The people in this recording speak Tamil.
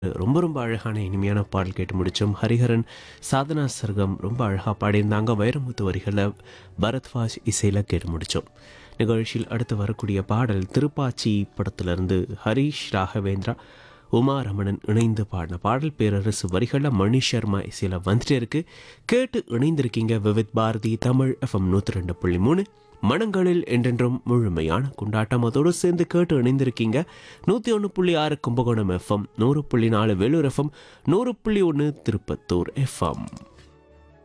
ரொம்ப ரொம்ப அழகான இனிமையான பாடல் கேட்டு முடித்தோம் ஹரிஹரன் சாதனா சர்கம் ரொம்ப அழகாக பாடியிருந்தாங்க வைரமுத்து வரிகளை பரத்வாஜ் இசையில் கேட்டு முடித்தோம் நிகழ்ச்சியில் அடுத்து வரக்கூடிய பாடல் திருப்பாச்சி படத்திலிருந்து ஹரீஷ் ராகவேந்திரா உமா ரமணன் இணைந்து பாடின பாடல் பேரரசு வரிகளில் மணி சர்மா இசையில் வந்துட்டே இருக்கு கேட்டு இணைந்திருக்கீங்க விவித் பாரதி தமிழ் எஃப்எம் நூற்றி ரெண்டு புள்ளி மூணு மனங்களில் என்றென்றும் முழுமையான கொண்டாட்டம் அதோடு சேர்ந்து கேட்டு இணைந்திருக்கீங்க நூற்றி ஒன்று புள்ளி ஆறு கும்பகோணம் எஃப்எம் நூறு புள்ளி நாலு வேலூர் எஃப்எம் நூறு புள்ளி ஒன்று திருப்பத்தூர் எஃப்எம்